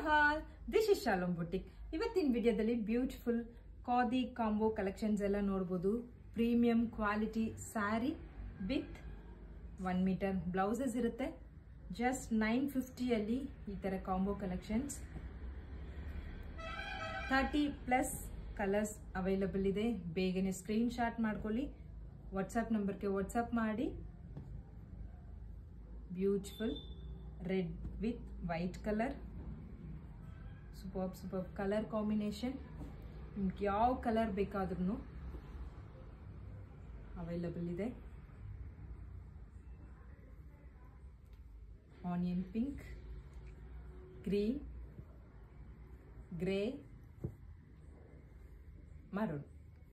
ಮಹಾಲ್ this is Shalom boutique ಇವತ್ತಿನ ವಿಡಿಯೋದಲ್ಲಿ beautiful khadi combo collections ಎಲ್ಲ ನೋಡ್ಬೋದು premium quality sari with one metre blouses ಇರುತ್ತೆ ಜಸ್ಟ್ ನೈನ್ ಫಿಫ್ಟಿಯಲ್ಲಿ ಈ ಥರ combo collections thirty plus colours available ಇದೆ ಬೇಗನೆ ಸ್ಕ್ರೀನ್ ಶಾಟ್ ಮಾಡ್ಕೊಳ್ಳಿ ವಾಟ್ಸಪ್ ನಂಬರ್ಗೆ ವಾಟ್ಸಪ್ ಮಾಡಿ beautiful red with white colour super super colour combination ನಿಮ್ಗೆ ಯಾವ ಕಲರ್ ಬೇಕಾದ್ರೂ ಅವೈಲಬಲ್ ಇದೆ onion pink green grey maroon